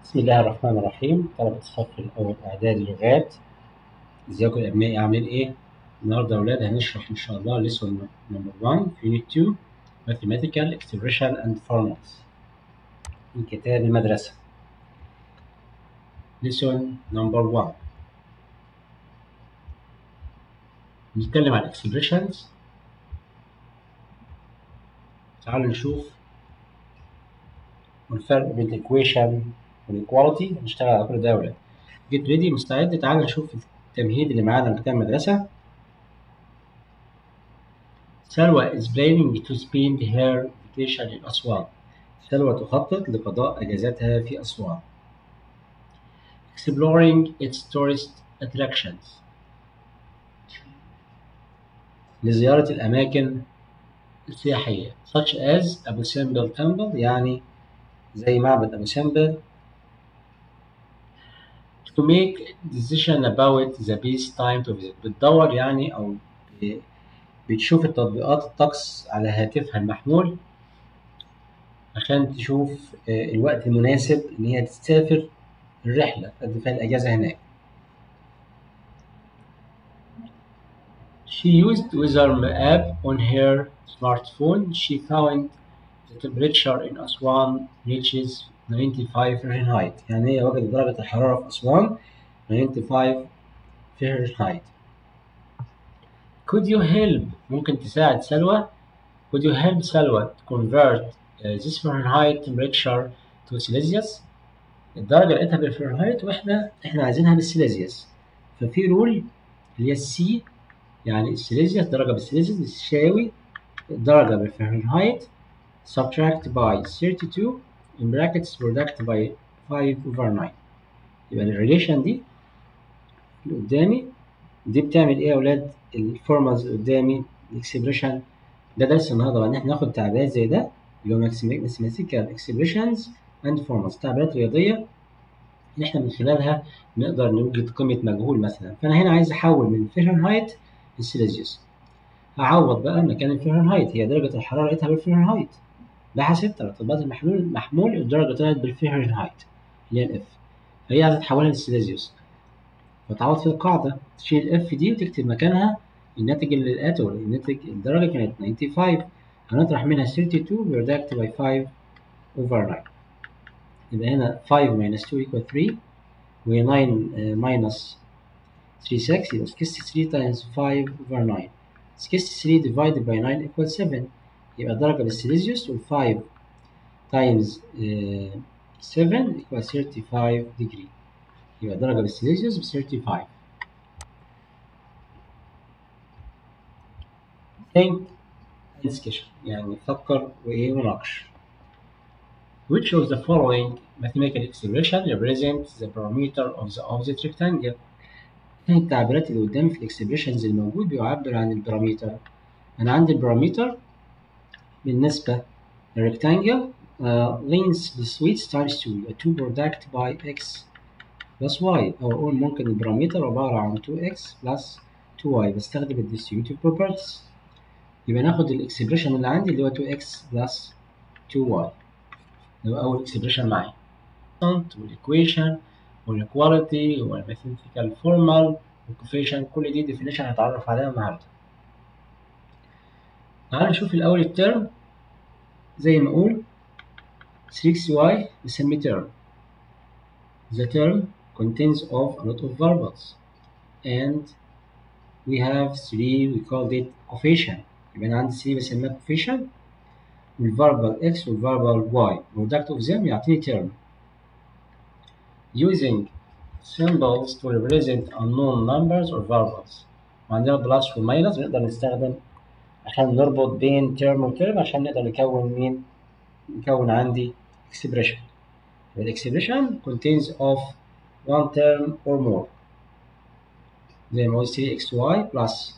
بسم الله الرحمن الرحيم طلبة الصف الأول إعدادي لغات ازيكم يا أبنائي عاملين إيه؟ النهاردة يا أولاد هنشرح إن شاء الله lesson number 1 في unit 2 mathematical expression and formulas من كتاب المدرسة lesson number 1 نتكلم عن expressions تعالوا نشوف والفرق بين الايكويشن والايكواليتي هنشتغل على كل ده يا ولاد جيت ريدي مستعد تعالى نشوف التمهيد اللي معانا من كتاب المدرسة سلوى is planning to spend her vacation in أسوان سلوى تخطط لقضاء أجازتها في أسوان exploring its tourist attractions لزيارة الأماكن السياحية such as أبو سمبل temple يعني زي معبد أبو سمبل to make decision about the best time to visit بتدور يعني أو بتشوف التطبيقات الطقس على هاتفها المحمول عشان تشوف الوقت المناسب إن هي تسافر الرحلة تقضي فيها الأجازة هناك. She used weather app on her smartphone. She found the temperature in Aswan reaches 95 Fahrenheit يعني هي وجدت درجة الحرارة في أسوان 95 Fahrenheit. Could you help ممكن تساعد سلوى Could you help سلوى to convert uh, this Fahrenheit temperature to Celsius الدرجة لقيتها بالفahrenheit واحنا احنا عايزينها بالسيليزيوس ففي رول اللي هي السي يعني السيليزيوس درجة بالسيليزيوس تساوي الدرجة بالفahrenheit subtract by 32 in brackets product by 5 over 9 يبقى الريليشن دي اللي قدامي دي بتعمل ايه يا اولاد الفورمالز اللي قدامي الاكسبريشن ده درس النهارده ان احنا ناخد تعبيرات زي ده اللي هو mathematical expressions and formulas تعبيرات رياضيه اللي احنا من خلالها نقدر نوجد قيمه مجهول مثلا فانا هنا عايز احول من فahrenheit للسيليزيوس هعوض بقى مكان الفahrenheit هي درجه الحراره لقيتها بالفahrenheit بحثت ترتيبات المحلول محمول الدرجه طلعت بالفahrenheit اللي هي الاف فهي عايزه تحولها للسيليزيوس فتعوض في القاعده تشيل الاف دي وتكتب مكانها الناتج اللي لقيته الناتج الدرجه كانت 95 هنطرح منها 32 برودكت باي 5 اوفر 9 يبقى هنا 5 minus 2 equal 3 و 9 uh, minus 3 6 يبقى 63 times 5 over 9 63 divided by 9 equal 7 يبقى الدرجة بالسيليزيوس وال 5 times uh, 7 equal 35 degree يبقى الدرجة بالسيليزيوس ب 35 think and discussion يعني فكر وإيه وناقش Which of the following mathematical expression represents the parameter of the opposite rectangle؟ هي التعبيرات اللي قدامي في الاكسبريشنز الموجود بيعبر عن البارامتر أنا عندي البارامتر بالنسبة للريكتانجل uh, length the width times 2 a 2 product by x plus y أو أقول ممكن البارامتر عبارة عن 2x plus 2y بستخدم ال distributive properties يبقى ناخد الاكسبريشن اللي عندي اللي هو 2x plus 2y اللي هو أول اكسبريشن معايا والايكويشن والايكواليتي والماثيماتيكال فورمال والكوفيشن كل دي ديفينيشن هنتعرف عليها النهارده تعال نشوف الأول الترم زي ما أقول 6y بسميه term the term contains of a lot of variables and we have three we called it coefficient يبقى أنا عندي 3 بسميها coefficient والفاربل x والفاربل y product of them يعطيني term using symbols to represent unknown numbers or variables وعندنا بلس وماينس نقدر نستخدم عشان نربط بين term وترم عشان نقدر نكون مين نكون عندي expression the expression contains of one term or more زي ما قلت 3xy plus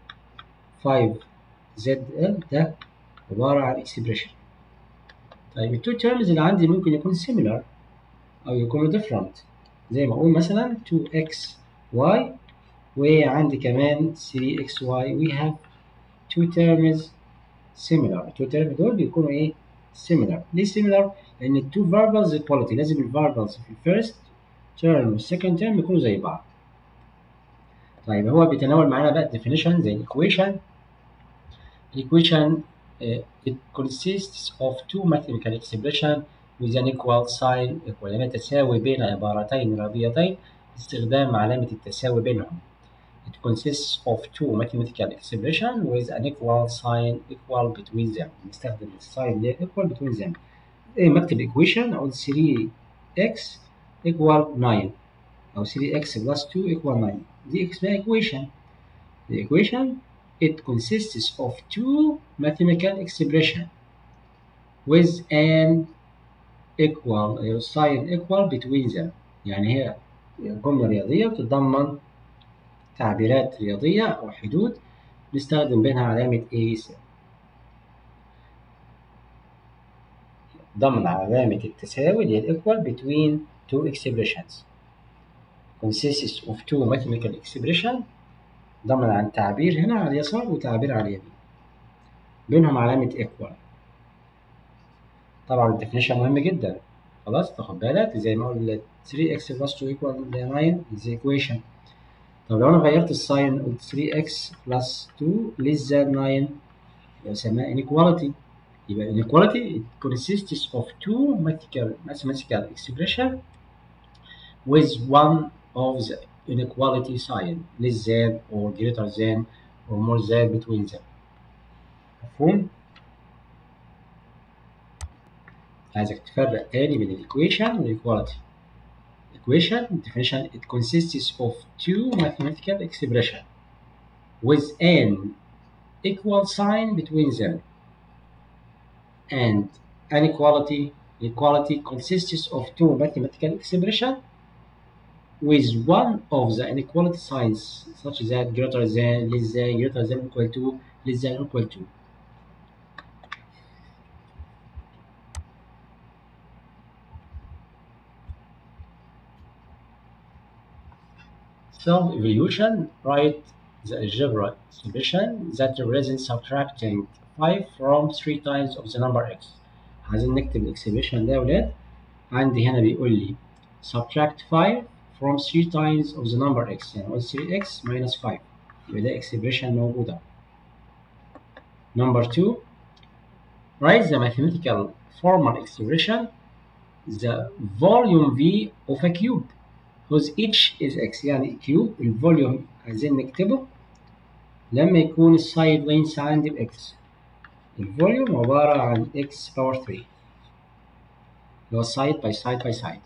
5zl ده عبارة عن expression طيب التو terms اللي عندي ممكن يكون similar أو يكونوا different زي ما أقول مثلا 2xy وعندي كمان 3xy we have two terms similar two terms دول بيكونوا إيه similar ليه similar؟ لأن ال two variables equality لازم ال variables في ال first term وال second term يكونوا زي بعض طيب هو بيتناول معانا بقى definition زي ال equation equation uh, it consists of two mathematical expression with an equal sign equal يعني تساوي بين عبارتين رياضيتين باستخدام علامة التساوي بينهم It consists of two mathematical expression with an equal sign equal between them. نستخدم الساين اللي equal between them. إيه مكتب equation أقول 3x equal 9 أو 3x plus 2 equal 9. دي اسمها equation. The equation it consists of two mathematical expression with an equal أو sign equal between them. يعني هي جملة رياضية بتتضمن تعبيرات رياضية أو حدود نستخدم بينها علامة A ضمن علامة التساوي اللي هي equal between two expressions consists of two mathematical expression ضمن عن تعبير هنا على اليسار وتعبير على اليمين بينهم علامة equal طبعا الديفينيشن مهم جدا خلاص تاخد بالك زي ما قلت 3x plus 2 equal 9 is the equation طب لو انا غيرت الساين قلت 3x plus 2 less than 9 يبقى اسمها inequality يبقى inequality it consists of two mathematical mathematical expression with one of the inequality sign less than or greater than or more than between them مفهوم؟ عايزك تفرق تاني بين الايكويشن والايكواليتي equation definition it consists of two mathematical expression with an equal sign between them and an equality equality consists of two mathematical expression with one of the inequality signs such that greater than less than greater than equal to less than equal to self-evaluation, write the algebra expression that represents subtracting 5 from 3 times of the number x. عايزين نكتب الاكسبريشن ده يا ولاد عندي هنا بيقول لي subtract 5 from 3 times of the number x يعني اقول 3x minus 5 يبقى ده اكسبريشن موجودة. Number 2 write the mathematical formal expression the volume v of a cube whose each is x يعني كيوب الفوليوم عايزين نكتبه لما يكون السايد لينس عندي بإكس الفوليوم عبارة عن x باور 3 اللي هو side by side by side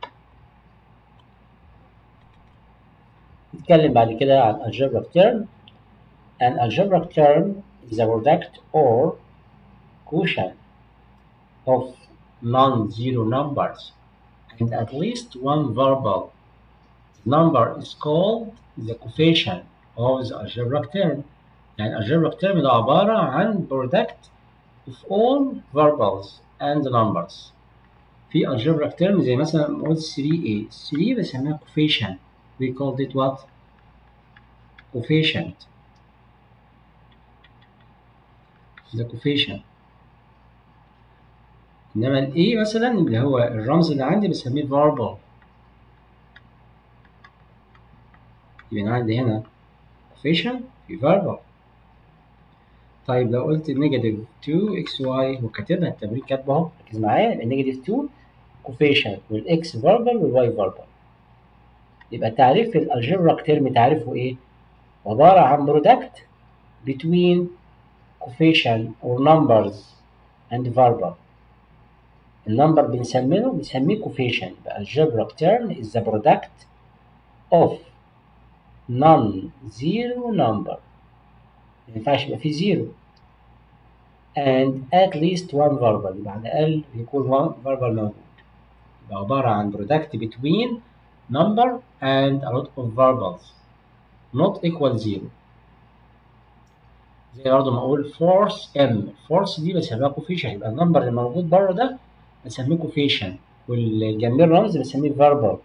نتكلم بعد كده عن algebraic term an algebraic term is a product or quotient of non-zero numbers and at least one variable number is called the coefficient of the algebraic term يعني algebraic term ده عبارة عن product of all variables and numbers في algebraic term زي مثلا نقول 3a 3 بسميها coefficient we called it what coefficient the coefficient انما ال A مثلا اللي هو الرمز اللي عندي بسميه variable يبقى أنا عندي هنا coefficient في variable طيب لو قلت نيجاتيف 2 اكس واي وكاتبها التمرين كاتبه اهو ركز معايا يبقى نيجاتيف 2 coefficient والاكس variable والواي variable يبقى تعريف الالجبرا ترم تعريفه ايه؟ عبارة عن product between coefficient or numbers and variable النمبر بنسميه بنسميه coefficient يبقى algebraic term is the product of non-zero number ما ينفعش يبقى فيه زيرو and at least one variable يبقى على الأقل يكون one variable موجود يبقى عبارة عن product between number and a lot of variables not equal zero زي برضه ما أقول force m force دي بسميها coefficient يبقى النمبر اللي موجود بره ده بسميه coefficient واللي جنبيه الرمز بسميه variable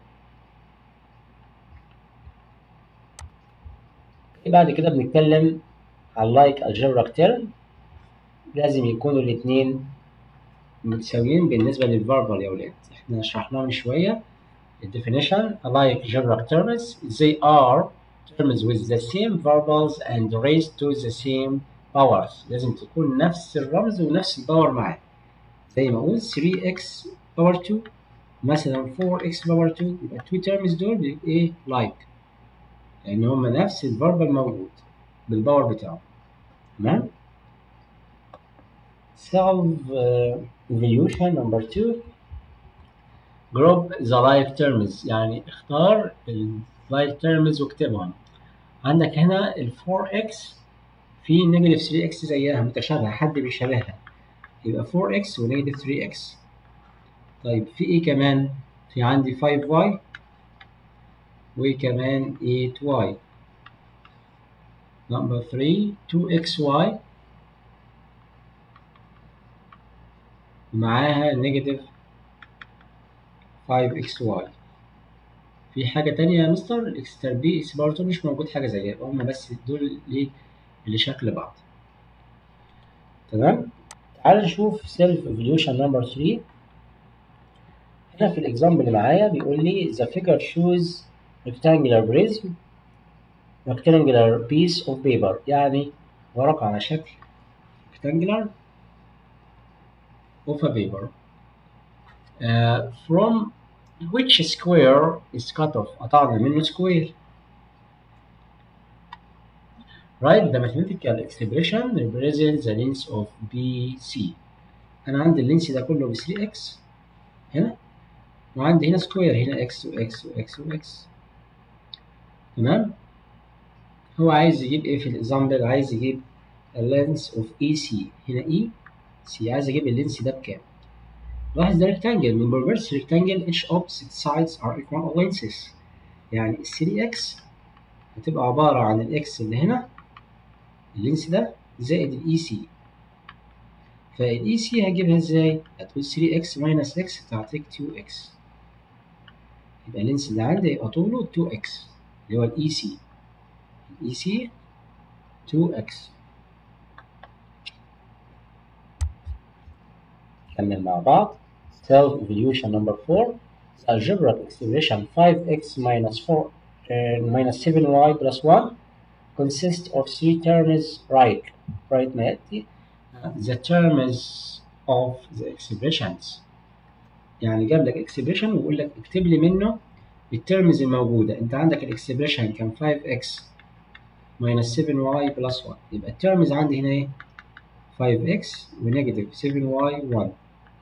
بعد كده بنتكلم على like algebraic term لازم يكونوا الاتنين متساويين بالنسبة للفاربل يا ولاد احنا شرحناه من شوية الديفينيشن alike algebraic terms they are terms with the same variables and raised to the same powers لازم تكون نفس الرمز ونفس الباور معاه زي ما اقول 3x باور 2 مثلا 4x باور 2 يبقى 2 terms دول بيبقوا ايه like لان هما نفس الفاربل موجود بالباور بتاعه تمام solve uh, evolution number 2 group the like terms يعني اختار ال like terms واكتبهم عندك هنا ال 4x في نيجاتيف 3x زيها متشابهة حد بيشابهها يبقى 4x ونيجاتيف 3x طيب في ايه كمان في عندي 5y وكمان 8y number 3 2xy معاها نيجاتيف 5xy في حاجة تانية يا مستر الاكس تر بي اكس باور 2 مش موجود حاجة زيها يبقى هما بس دول ليه اللي شكل بعض تمام تعال نشوف سيلف ايفوليوشن نمبر 3 هنا في الاكزامبل اللي معايا بيقول لي the figure shows rectangular prism rectangular piece of paper يعني ورقة على شكل rectangular of a paper uh, from which square is cut off قطعنا منه square write the mathematical expression represents the length of BC أنا عندي اللينس ده كله ب 3x هنا وعندي هنا سكوير هنا x وx وx وx تمام هو عايز يجيب ايه في الاكزامبل عايز يجيب اللينس اوف اي سي هنا اي سي عايز اجيب اللينس ده بكام لاحظ ده ريكتانجل من بروبرتس ريكتانجل each opposite sides are equal lengths يعني ال 3x هتبقى عبارة عن الاكس اللي هنا اللينس ده زائد الاي سي فالاي سي هجيبها ازاي؟ هتقول 3x minus x تعطيك 2x يبقى اللينس اللي عندي يبقى طوله 2x اللي هو الاي سي الاي سي 2x نكمل مع بعض self evolution number 4 the algebraic expression 5x minus 4 uh, minus 7y plus 1 consists of three terms right right ما يأتي the terms of the expressions يعني جاب لك expression ويقول لك اكتب لي منه الترمز الموجودة انت عندك الاكسبريشن كان 5x minus 7y plus 1 يبقى الترمز عندي هنا ايه 5x ونيجاتيف 7y 1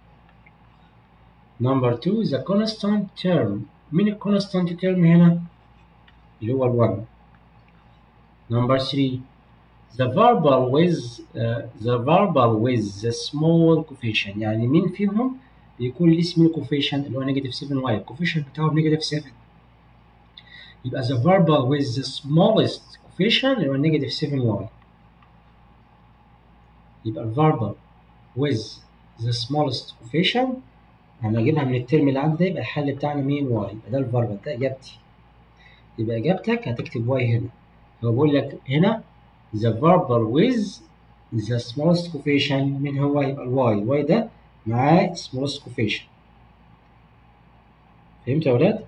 number 2 the constant term مين ال constant term هنا اللي هو ال 1 number 3 the variable with uh, the variable with the small coefficient يعني مين فيهم بيكون ليه small coefficient اللي هو نيجاتيف 7y الكوفيشنت بتاعه بنيجاتيف 7 يبقى the variable with the smallest coefficient اللي هو نيجاتيف 7y يبقى ال variable with the smallest coefficient لما اجيبها من الترم اللي عندي ده يبقى الحل بتاعنا مين y يبقى ده الفاربل ده اجابتي يبقى اجابتك هتكتب y هنا هو بيقول لك هنا the variable with the smallest coefficient مين هو يبقى ال y y ده معاه smallest coefficient فهمت يا ولاد؟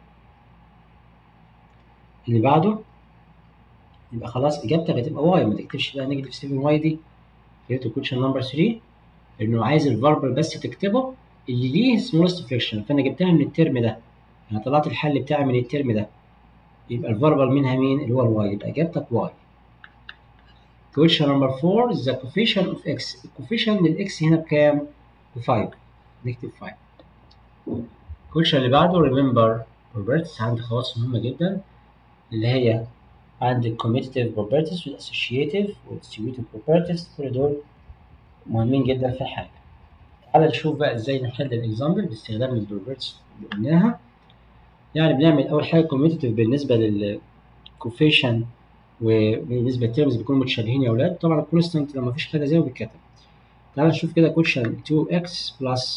اللي بعده يبقى خلاص اجابتك هتبقى y ما تكتبش بقى نيجاتيف 7 y دي فهمت الكويشن نمبر 3 انه عايز الفاربل بس تكتبه اللي ليه smallest coefficient فانا جبتها من الترم ده انا طلعت الحل بتاعي من الترم ده يبقى الفاربل منها مين اللي هو الواي يبقى اجابتك y question number 4 the coefficient of x الكوفيشن للاكس هنا بكام؟ ب 5 نكتب 5 question اللي بعده remember properties عندي خواص مهمة جدا اللي هي عندي commutative properties والassociative والdistributive properties كل دول مهمين جدا في الحل تعالى نشوف بقى ازاي نحل الاكزامبل باستخدام البروبرتيز اللي قلناها يعني بنعمل اول حاجه commutative بالنسبه للكوفيشن وبالنسبه للتيرمز بيكونوا متشابهين يا اولاد طبعا الكونستانت لما مفيش حاجه زيه بيتكتب تعال نشوف كده كويشن 2x plus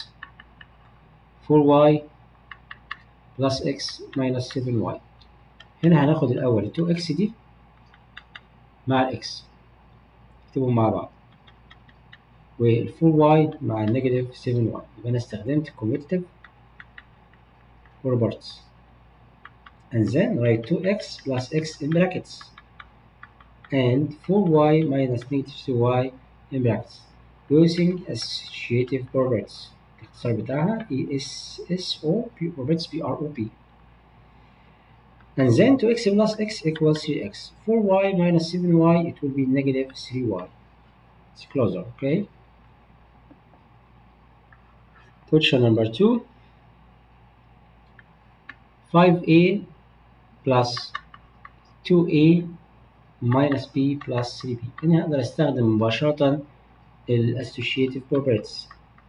4y plus x minus 7y هنا هناخد الاول ال 2x دي مع الاكس نكتبهم مع بعض وال 4y مع النيجاتيف 7y يبقى أنا استخدمت commutative properties and then write 2x plus x in brackets and 4y minus negative 2y in brackets using associative properties الاختصار بتاعها ESSO properties PROP and then 2x plus x equals 3x 4y minus 7y it will be negative 3y it's closer okay question number 2 5a plus 2a minus b plus 3b هنا أقدر أستخدم مباشرة ال associative properties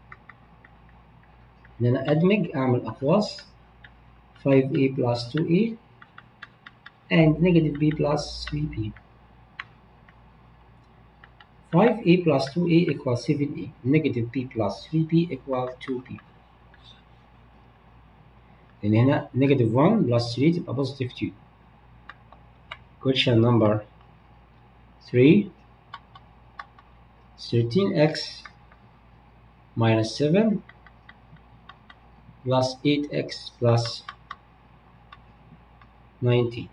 إن أنا أدمج أعمل أقواس 5a plus 2a and negative b plus 3b 5a plus 2a equals 7a negative b plus 3b equal 2b لأن هنا negative 1 plus 3 تبقى positive 2 question number 3 13x minus 7 plus 8x plus 90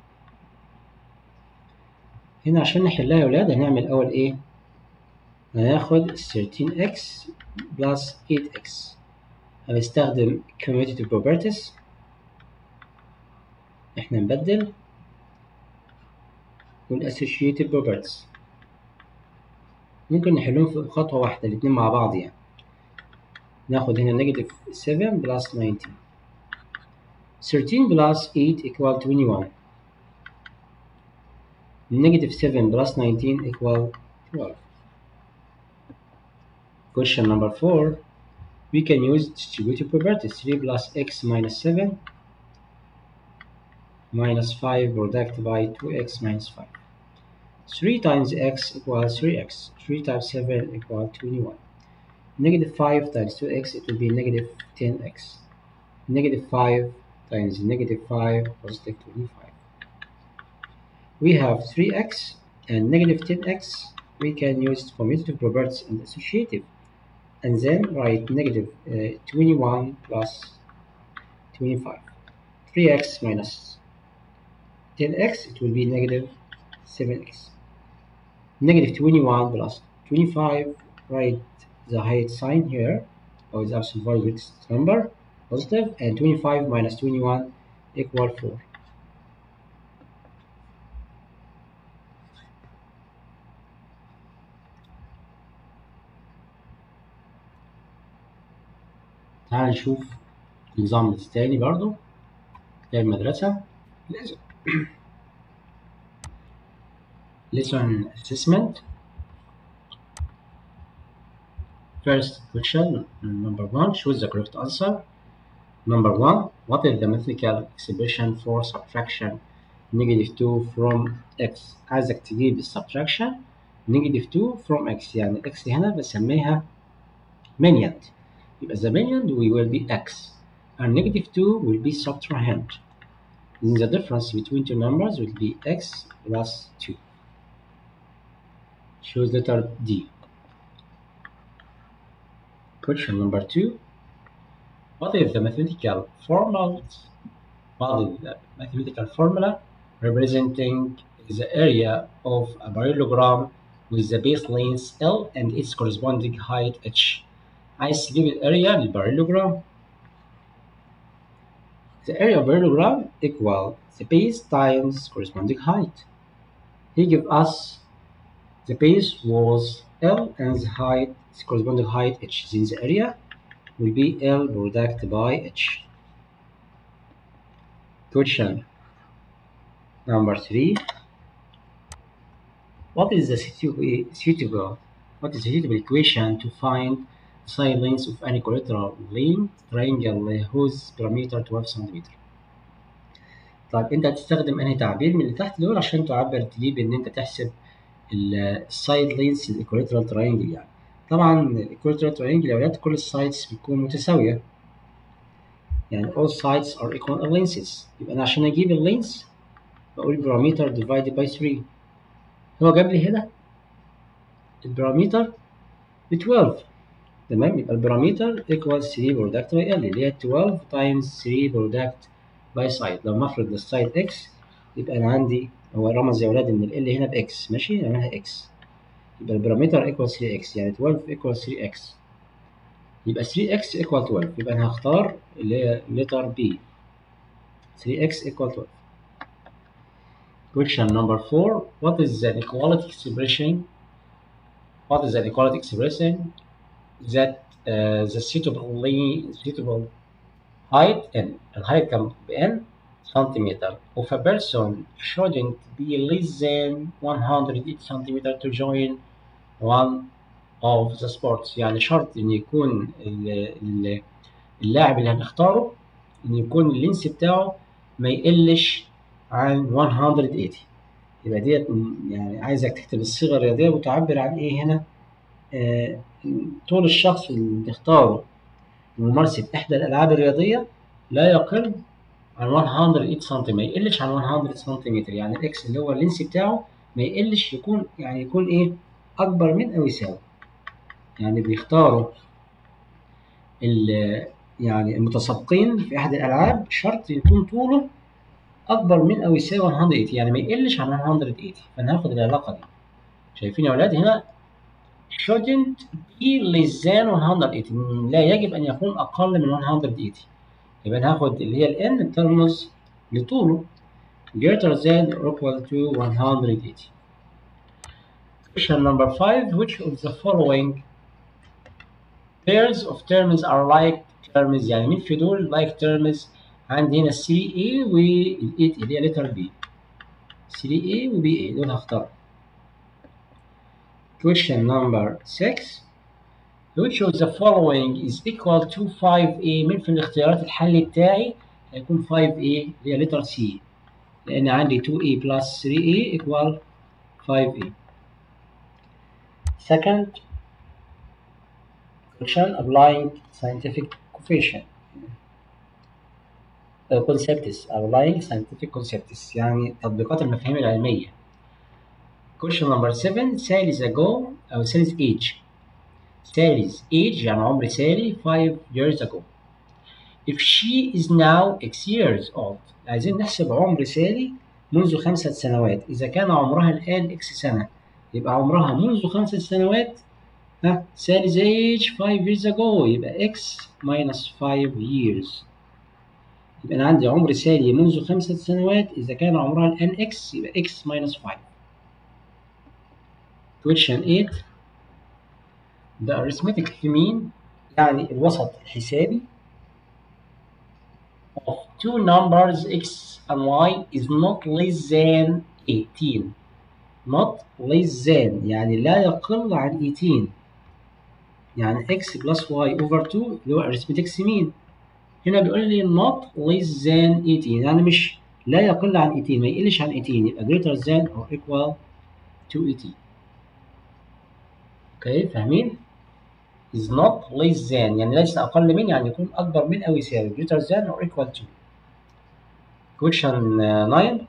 هنا عشان نحلها يا ولاد هنعمل أول إيه؟ هناخد 13x plus 8x هنستخدم commutative properties إحنا نبدل والassociative properties ممكن نحلهم في خطوة واحدة الاتنين مع بعض يعني ناخد هنا negative 7 plus 19 13 plus 8 equal 21 negative 7 plus 19 equal 12 question number 4 we can use distributive properties 3 plus x minus 7 minus 5 product by 2x minus 5 3 times x equals 3x 3 times 7 equals 21 negative 5 times 2x it will be negative 10x negative 5 times negative 5 positive 25 we have 3x and negative 10x we can use commutative properties and associative and then write negative uh, 21 plus 25 3x minus 10x it will be negative 7x negative 21 plus 25 write the height sign here or the absolute value number positive and 25 minus 21 equal 4 تعال نشوف نظام التاني برضو زي المدرسة lesson assessment First question number one choose the correct answer. Number one what is the mathematical expression for subtraction negative 2 from x عايزك تجيب السبتراكشن negative 2 from x يعني x هنا بسميها miniand يبقى the miniand we will be x and negative 2 will be subtrahend then the difference between two numbers will be x plus 2 choose letter D Question number two. What is the mathematical formula? What is the mathematical formula representing the area of a parallelogram with the base length L and its corresponding height H? عايز تجيب الاريا للبارالوجرام The area of parallelogram equal the base times corresponding height. He give us the base was L and the height the corresponding height h then the area will be L product by h. Question number three. What is the suitable what is the suitable equation to find the side length of an equilateral plane triangle whose perimeter 12 سم طيب انت هتستخدم انهي تعبير من اللي تحت دول عشان تعبر تجيب ان انت تحسب السايد لينس الايكوليترال تراينجل يعني طبعا الايكوليترال تراينجل يا ولاد كل السايدز بتكون متساويه يعني all sides are equal lengths يبقى انا عشان اجيب اللينس بقول parameter divided by 3 هو جاب لي هنا البارامتر ب 12 تمام يبقى البارامتر equals 3 product by L اللي هي 12 times 3 product by side لما افرض للسايد x يبقى انا عندي هو رمز يا ولاد ان ال هنا باكس ماشي نعملها x يبقى البارامتر equals 3x يعني 12 equals 3x يبقى 3x equal 12 يبقى انا هختار اللي هي letter B 3x equal 12 Question number 4 What is the equality expression What is the equality expression that uh, the suitably suitable height n الهايت كم ب n centimeter of a person shouldn't be less than 108 centimeter to join one of the sports يعني شرط ان يكون اللاعب اللي هنختاره ان يكون اللينس بتاعه ما يقلش عن 180 يبقى ديت يعني عايزك تكتب الصيغه الرياضيه وتعبر عن ايه هنا آه طول الشخص اللي تختاره لممارسه احدى الالعاب الرياضيه لا يقل عن 108 سم ما يقلش عن 100 سنتيمتر يعني الاكس اللي هو اللينس بتاعه ما يقلش يكون يعني يكون ايه اكبر من او يساوي يعني بيختاروا يعني المتسابقين في احد الالعاب شرط يكون طوله اكبر من او يساوي 180 يعني ما يقلش عن 180 فانا هاخد العلاقه دي شايفين يا اولاد هنا shouldn't be less than 180 لا يجب ان يكون اقل من 180 يبقى انا هاخد اللي هي ال n بترمز لطوله greater than or equal to 180 Question number 5 Which of the following pairs of terms are like terms يعني مين في دول like terms عندي هنا 3A وال 8 اللي هي letter B 3A و BA دول هختار Question number 6 Which of the following is equal to 5A مين في الاختيارات الحل بتاعي هيكون 5A اللي هي letter C لأن عندي 2A plus 3A equal 5A Second question applying scientific coefficient concepts applying scientific concepts يعني تطبيقات المفاهيم العلمية question number 7 Sally's ago أو Sally's age Sally's age يعني عمر سالي 5 years ago if she is now X years old عايزين نحسب عمر سالي منذ خمسة سنوات إذا كان عمرها الآن X سنة يبقى عمرها منذ خمسة سنوات ها Sally's age 5 years ago يبقى X minus 5 years يبقى أنا عندي عمر سالي منذ خمسة سنوات إذا كان عمرها الآن X يبقى X minus 5 question 8 The arithmetic mean يعني الوسط الحسابي of two numbers x and y is not less than 18 not less than يعني لا يقل عن 18 يعني x plus y over 2 اللي هو arithmetic mean هنا بيقول لي not less than 18 يعني مش لا يقل عن 18 ما يقلش عن 18 يبقى greater than or equal to 18 اوكي فاهمين؟ is not less than يعني ليس أقل من يعني يكون أكبر من أو يساوي greater than or equal to question 9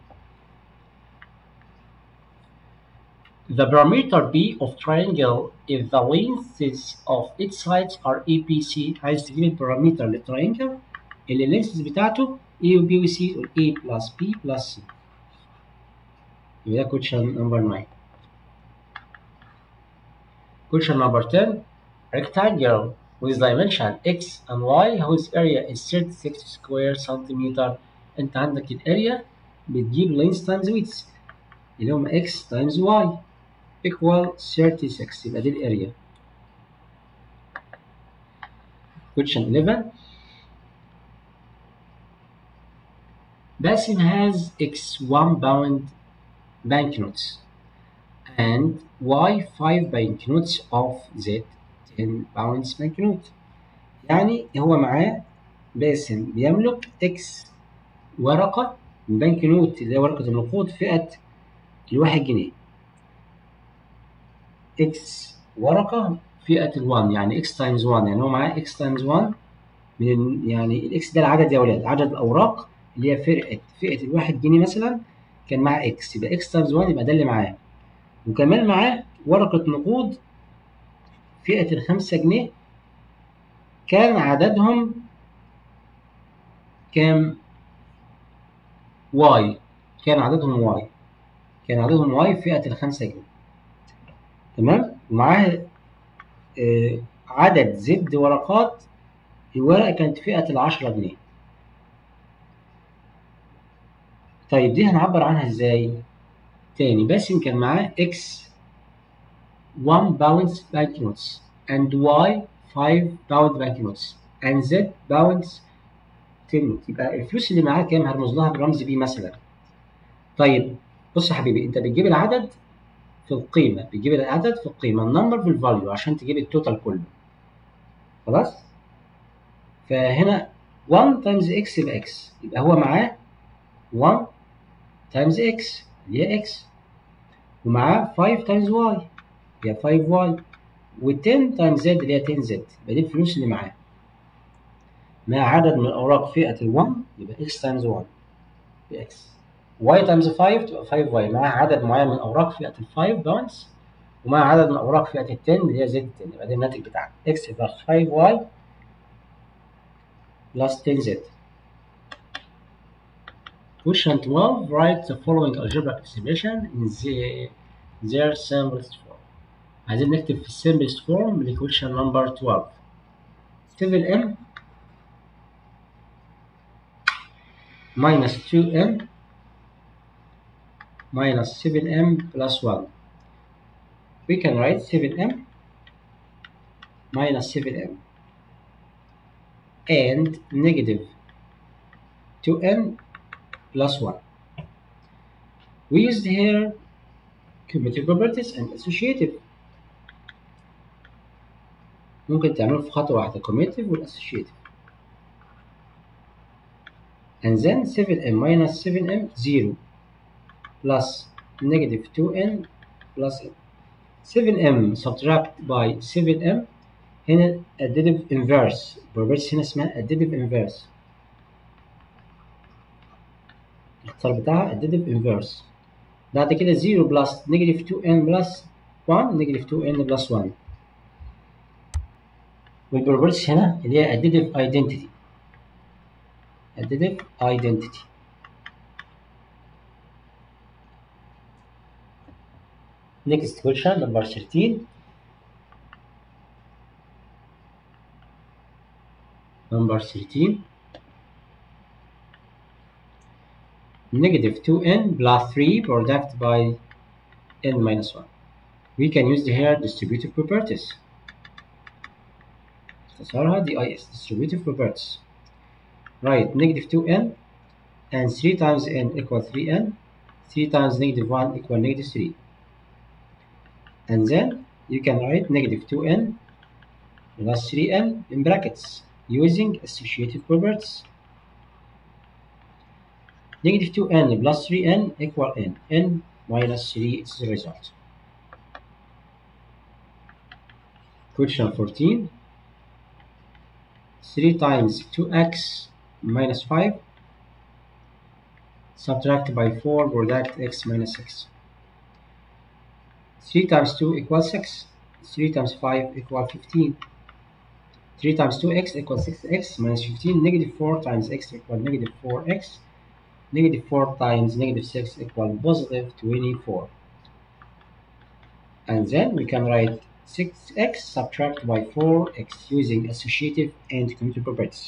The perimeter B of triangle if the lengths of its sides are ABC عايز تجيب البارامتر للترينجل اللي اللينثز بتاعته A و B و C و A plus B plus C يبقى ده question number 9 question number 10 rectangle with dimension x and y whose area is 36 square centimeter انت عندك الاريا بتجيب length times width اللي هم x times y equal 36 يبقى دي الاريا question 11 Basim has x 1 pound banknotes and y 5 banknotes of z 10 pounds banknote يعني هو معاه باسم بيملك اكس ورقة من بنك نوت اللي هي ورقة النقود فئة الواحد جنيه اكس ورقة فئة الوان يعني اكس تايمز 1 يعني هو معاه اكس تايمز 1 من يعني الاكس ده العدد يا ولاد عدد الاوراق اللي هي فرقة فئة الواحد جنيه مثلا كان معاه اكس يبقى اكس تايمز 1 يبقى ده اللي معاه وكمان معاه ورقة نقود فئة الخمسة جنيه كان عددهم كام واي كان عددهم واي كان عددهم واي فئة الخمسة جنيه تمام ومعاه آه عدد زد ورقات الورقة كانت فئة العشرة جنيه طيب دي هنعبر عنها ازاي؟ تاني باسم كان معاه x 1 pounds banknotes and y 5 pound banknotes and z pounds 10 يبقى الفلوس اللي معاه كام هرمز لها بالرمز بي مثلا طيب بص يا حبيبي انت بتجيب العدد في القيمه بتجيب العدد في القيمه النمبر في الفاليو عشان تجيب التوتال كله خلاص فهنا 1 تايمز x يبقى x يبقى هو معاه 1 تايمز x اللي هي x ومعاه 5 تايمز y هي 5y و10 تايمز z اللي هي 10z يبقى دي الفلوس اللي معاه مع عدد من الأوراق فئة ال1 يبقى x تايمز 1 ب x y تايمز 5 تبقى 5y مع عدد معين من أوراق فئة ال5 باونس ومع عدد من أوراق فئة ال10 اللي هي z 10 يبقى ده الناتج بتاعنا x بلس 5y plus 10z Question 12 write the following algebraic expression in the, their simplest form عايزين نكتب في simplest form لquestion number 12 7m minus 2m minus 7m plus 1 we can write 7m minus 7m and negative 2n plus 1. We used here cumulative properties and associative. ممكن تعمله في خطوة واحدة cumulative والassociative. And then 7m minus 7m 0 plus negative 2n plus n. 7m subtract by 7m هنا additive inverse properties هنا اسمها additive inverse الاختصار بتاعها additive inverse بعد كده 0 plus negative 2n plus 1 negative 2n plus 1 والبروبرتيز هنا اللي هي additive identity additive identity next question number 13 number 13 negative 2n plus 3 product by n minus 1 we can use here distributive properties اختصارها DIS distributive properties right negative 2n and 3 times n equal 3n 3 times negative 1 equal negative 3 and then you can write negative 2n plus 3n in brackets using associative properties Negative 2n plus 3n equal n. n minus 3 is the result. Question 14. 3 times 2x minus 5 subtract by 4 product x minus 6. 3 times 2 equals 6. 3 times 5 equals 15. 3 times 2x equals 6x minus 15. Negative 4 times x equals negative 4x. Negative 4 times negative 6 equal positive 24. And then we can write 6x subtract by 4x using associative and commutative properties.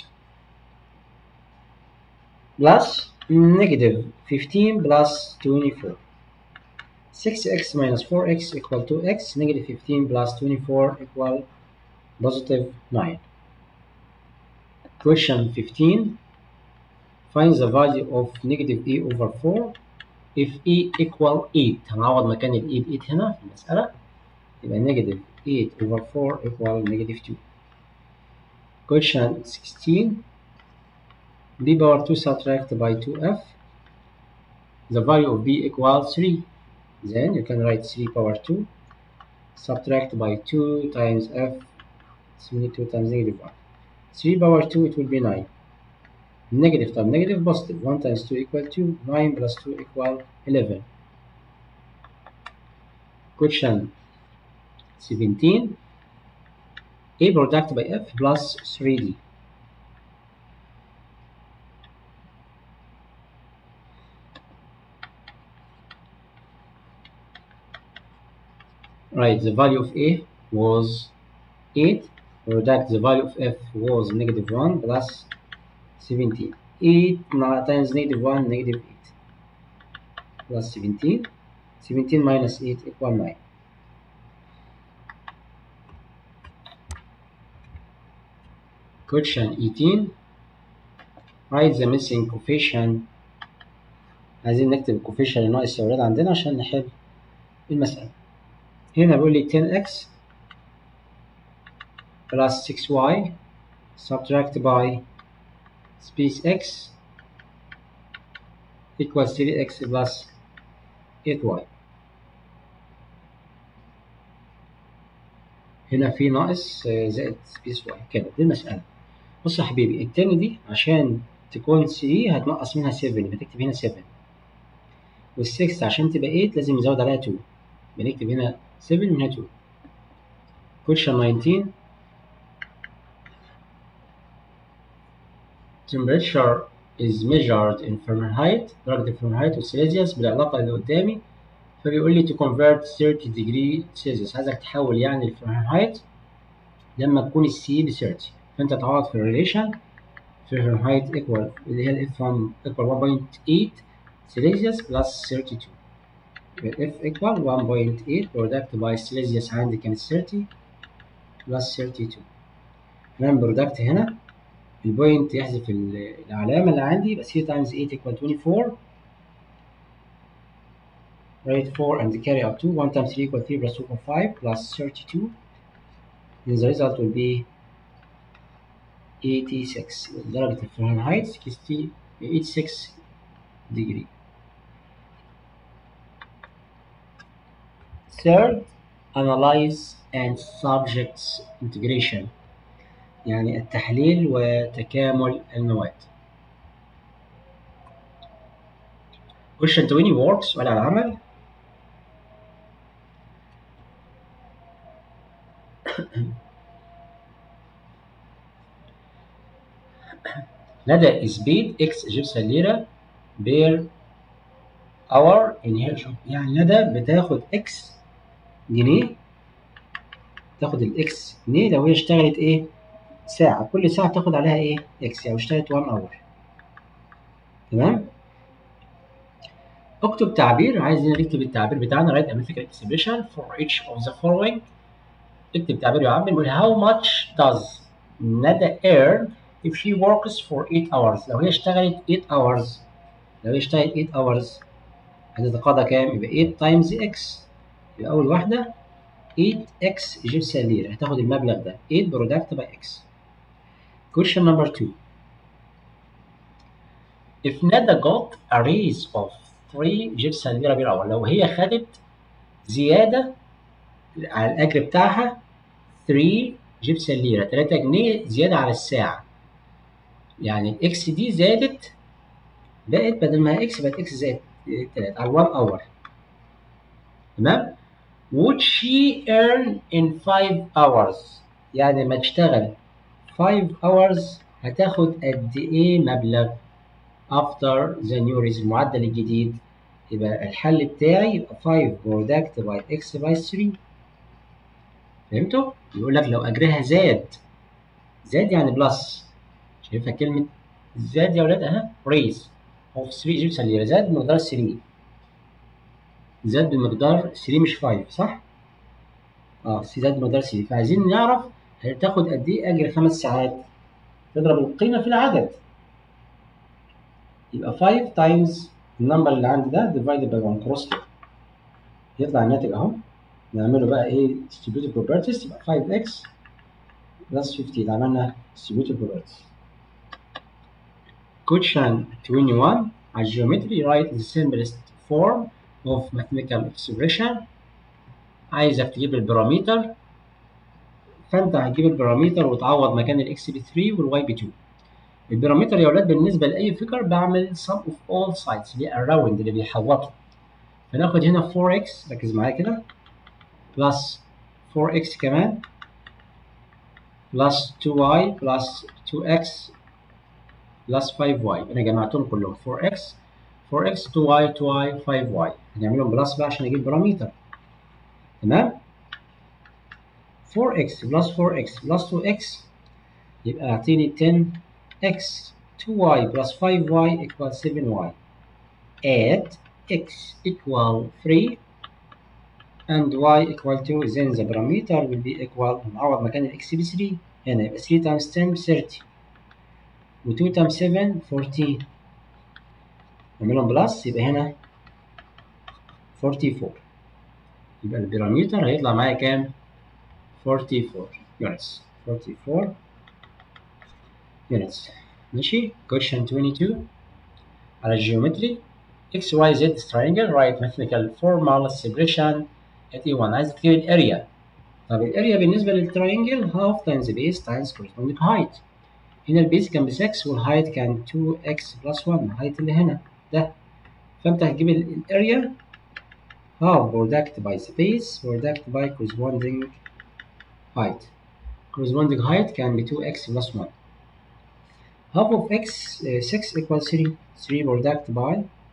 Plus negative 15 plus 24. 6x minus 4x equal 2x. Negative 15 plus 24 equal positive 9. Question 15. Find the value of negative e over 4 if e equal 8 هنعوض مكان ال e ب 8 هنا في المسألة يبقى negative 8 over 4 equal negative 2 question 16 b power 2 subtract by 2f the value of b equals 3 then you can write 3 power 2 subtract by 2 times f 3 2 times negative 1 3 power 2 it will be 9 negative times negative positive 1 times 2 equal 2 9 plus 2 equal 11 question 17 A product by F plus 3D right the value of A was 8 product the value of F was negative 1 plus 17 8 times negative 1 negative 8 plus 17 17 minus 8 equal 9 question 18 write the missing coefficient عايزين نكتب الكوفيشن اللي ناقص يا ولاد عندنا عشان نحل المسألة هنا بيقول لي 10x plus 6y subtract by space x equals 3x plus 8y هنا في ناقص زائد سبيس واي كده دي المسألة بص يا حبيبي التاني دي عشان تكون 3 هتنقص منها 7 يبقى تكتب هنا 7 وال6 عشان تبقى 8 لازم نزود عليها 2 بنكتب هنا 7 وهنا 2 question 19 temperature is measured in Fahrenheit درجة الفahrenheit والسيليزيوس بالعلاقة اللي قدامي فبيقول لي to convert 30 degree Celsius عايزك تحول يعني الفahrenheit لما تكون السي ب 30 فانت تعوض في الريليشن فahrenheit equal اللي هي الاف 1 equal 1.8 Celsius plus 32 يبقى F equal 1.8 product by Celsius عندي كانت 30 plus 32 نعمل برودكت هنا البوينت يحذف العلامة اللي عندي يبقى 3 times 8 equal 24 write 4 and carry out 2 1 times 3 equal 3 plus 2 equal 5 plus 32 then the result will be 86 درجة الفahrenheit 60 86 degree Third, analyze and subjects integration يعني التحليل وتكامل المواد. Question 20 work سؤال على العمل. ندى is paid x جبسة ليرة بير اور in her shop يعني ندى بتاخد x جنيه تاخد الاكس جنيه لو هي اشتغلت ايه ساعة كل ساعة تاخد عليها ايه اكس يعني اشتغلت 1 اور تمام اكتب تعبير عايزين نكتب التعبير بتاعنا write a mathematical expression for each of the following اكتب تعبير يا عم نقول how much does ندى earn if she works for 8 hours لو هي اشتغلت 8 hours لو هي اشتغلت 8 hours هتتقاضى كام يبقى 8 times x يبقى أول واحدة 8x جبسة ليرة هتاخد المبلغ ده 8 برودكت باي x question number 2 if Nada got a raise of 3 جبسة ليرة بير hour لو هي خدت زيادة على الأجر بتاعها 3 جبسة ليرة 3 جنيه زيادة على الساعة يعني الاكس دي زادت بقت بدل ما اكس بقت اكس زائد 3 على 1 اور تمام would she earn in 5 hours يعني لما تشتغل 5 hours هتاخد قد ايه مبلغ after the new raise المعدل الجديد يبقى الحل بتاعي يبقى 5 product by x by 3 فهمتوا؟ يقول لك لو اجرها زاد زاد يعني بلس شايفها كلمة زاد يا ولاد اها ريز اوف 3 جبسة ليرة زاد بمقدار 3 زاد بمقدار 3 مش 5 صح؟ اه زاد بمقدار 3 فعايزين نعرف هتاخد قد ايه اجر خمس ساعات تضرب القيمة في العدد يبقى 5 تايمز النمبر اللي عندي ده divided by 1 cross كده يطلع الناتج اهو نعمله بقى ايه distributive properties يبقى 5x plus 50 عملنا distributive properties question 21 على geometry write the simplest form of mathematical expression عايزك تجيب البارامتر فانت هتجيب البارامتر وتعوض مكان الاكس ب 3 والواي ب 2 البارامتر يا ولاد بالنسبه لاي فكر بعمل sum of all sides اللي هي الراوند اللي بيحوطه فناخد هنا 4x ركز معايا كده بلس 4x كمان plus 2y plus 2x plus 5y انا جمعتهم كلهم 4x 4x 2y 2y 5y هنعملهم بلس بقى عشان اجيب بارامتر تمام 4x plus 4x plus 2x يبقى اعطيني 10x 2y plus 5y equals 7y add x equal 3 and y equal to then the parameter will be equal نعوض مكان ال x ب 3 هنا يبقى 3 times 10 ب 30 و 2 times 7 14 نعملهم بلس يبقى هنا 44 يبقى البارامتر هيطلع معايا كام؟ 44 units 44 units ماشي question 22 على الجيومتري x y z triangle write mathematical formal separation at E1 عايز تكتب الاريا طب الاريا بالنسبه للتراينجل half times base times corresponding height هنا البيس كان ب 6 والهايت كان 2x plus 1 الهايت اللي هنا ده فانت هتجيب الاريا half product by space product by corresponding height corresponding height can be 2x plus 1 half of x uh, 6 equals 3 3 product by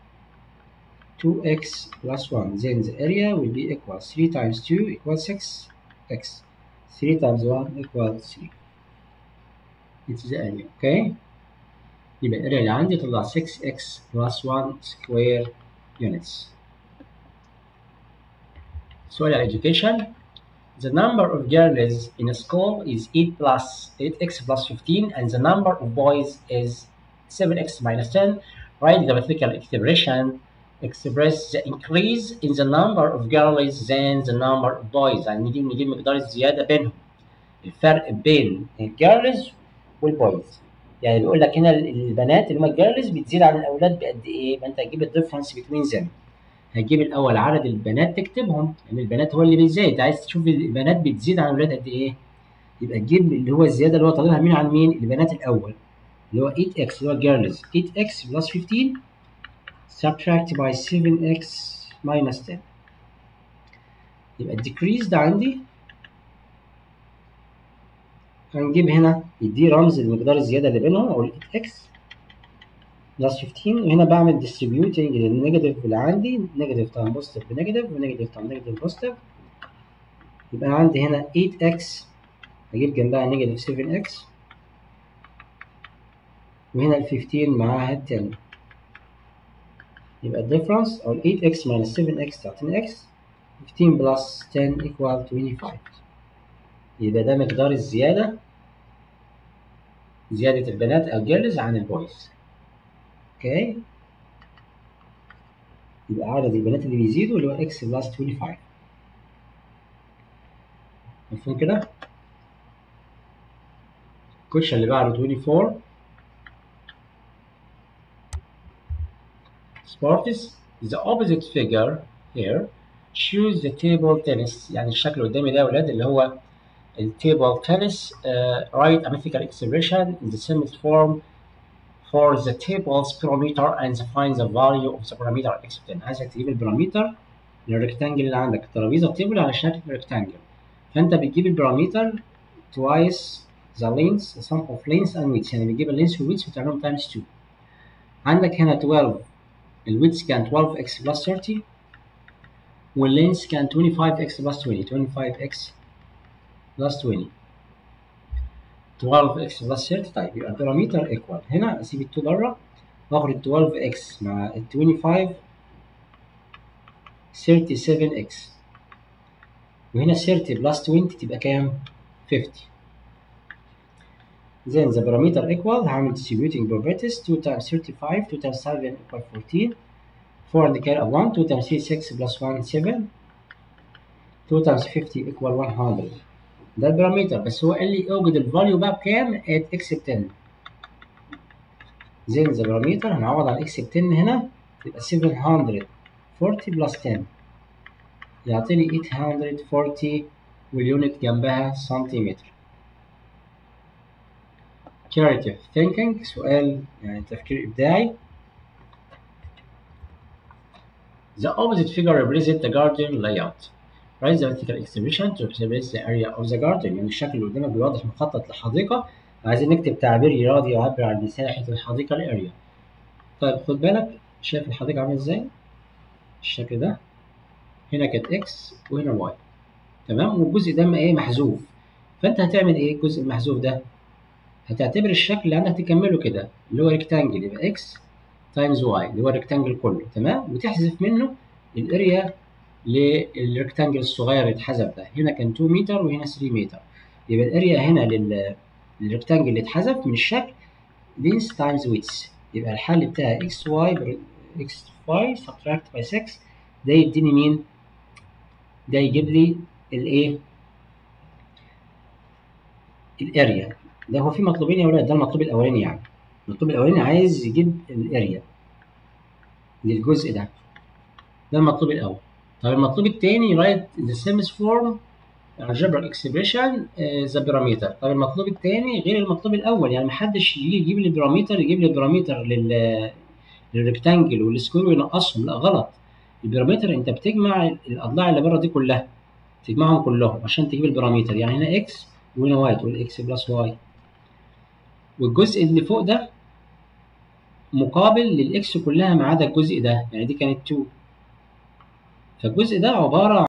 2x plus 1 then the area will be equal 3 times 2 equals 6 x 3 times 1 equals 3 it's the area okay يبقى الاريا اللي عندي تطلع 6x plus 1 square units سؤال على education the number of girls in a school is 8 plus 8x plus 15 and the number of boys is 7x minus 10 write the mathematical expression express the increase in the number of girls than the number of boys يعني نجيب نجيب مقدار الزيادة بينهم الفرق بين الجيرلز والبويز يعني بيقول لك هنا البنات اللي هم الجيرلز بتزيد عن الاولاد بقد ايه؟ يبقى انت هتجيب الديفرنس بين ذم هتجيب الاول عدد البنات تكتبهم لان يعني البنات هو اللي بيزيد عايز تشوف البنات بتزيد عن الاولاد قد ايه؟ يبقى تجيب اللي هو الزياده اللي هو طالبها مين عن مين؟ البنات الاول اللي هو 8x اللي هو جيرلز 8x plus 15 subtract by 7x minus 10 يبقى الديكريز ده عندي هنجيب هنا يديه رمز المقدار الزياده اللي بينهم اقول 8x بلس 15 وهنا بعمل distributing للنيجاتيف اللي عندي نيجاتيف تايم بوزيتيف بنيجاتيف ونيجاتيف تايم نيجاتيف بوزيتيف يبقى عندي هنا 8x هجيب جنبها نيجاتيف 7x وهنا ال 15 معاها 10 يبقى الديفرنس او 8x minus 7x تعطيني x 15 plus 10 equal 25 يبقى ده مقدار الزيادة زيادة البنات أو جيرلز عن البويز اوكي يبقى عدد البنات اللي بيزيدوا اللي هو x plus 25 مفهوم كده؟ الكوتش اللي بعده 24 sports the opposite figure here choose the table tennis يعني الشكل قدامي ده يا ولاد اللي هو التيبل tennis uh, write a mathematical expression in the simplest form for the table's parameter and find the value of the parameter x10 عايزك تجيب البارامتر للريكتانجل اللي عندك الترابيزه تيبل على شكل ريكتانجل فانت بتجيب البارامتر twice the length the sum of length and width يعني بتجيب اللينس والويدث وتعملهم times 2 عندك هنا 12 الويدث كان 12x plus 30 واللينس كان 25x plus 20 25x plus 20 12x plus 30 طيب يبقى البارامتر ايكوال هنا اسيب ال 2 بره واخد ال 12x مع ال 25 37x وهنا 30 plus 20 تبقى كام؟ 50 then the parameter equal هعمل distributing properties 2 times 35 2 times 7 equal 14 4 and carry 1 2 times 3 6 plus 1 7 2 times 50 equal 100 ده البارامتر بس هو قال لي اوجد الفاليو بقى بكام at x ب 10 then the parameter هنعوض عن x ب 10 هنا يبقى 740 plus 10 يعطيني 840 واليونت جنبها سنتيمتر creative thinking سؤال يعني تفكير إبداعي The opposite figure represents the garden layout. write the vertical expression to represent the area of the garden يعني الشكل اللي قدامك بيوضح مخطط لحديقة عايزين نكتب تعبير رياضي يعبر عن مساحة الحديقة الاريا طيب خد بالك شايف الحديقة عاملة ازاي؟ الشكل ده هنا كانت اكس وهنا واي تمام والجزء ده ايه محذوف فانت هتعمل ايه الجزء المحذوف ده هتعتبر الشكل اللي عندك تكمله كده اللي هو ريكتانجل يبقى اكس تايمز واي اللي هو الريكتانجل كله تمام وتحذف منه الاريا للريكتانجل الصغير اللي اتحذف ده هنا كان 2 متر وهنا 3 متر يبقى الاريا هنا لل للريكتانجل اللي اتحذف من الشكل لينس تايمز ويتس يبقى الحل بتاع اكس واي اكس واي سبتراكت باي 6 ده يديني مين؟ ده يجيب لي الايه؟ الاريا ده هو في مطلوبين يا ولاد ده المطلوب الاولاني يعني المطلوب الاولاني عايز يجيب الاريا للجزء ده ده المطلوب الاول طب المطلوب الثاني write the same form algebraic expression ذا بارامتر طب المطلوب الثاني غير المطلوب الاول يعني محدش يجي يجيب لي بارامتر يجيب لي بارامتر لل للريكتانجل والسكوير وينقصهم لا غلط البارامتر انت بتجمع الاضلاع اللي بره دي كلها تجمعهم كلهم عشان تجيب البارامتر يعني هنا اكس وهنا واي تقول اكس بلس واي والجزء اللي فوق ده مقابل للاكس كلها ما عدا الجزء ده يعني دي كانت 2 فالجزء ده عباره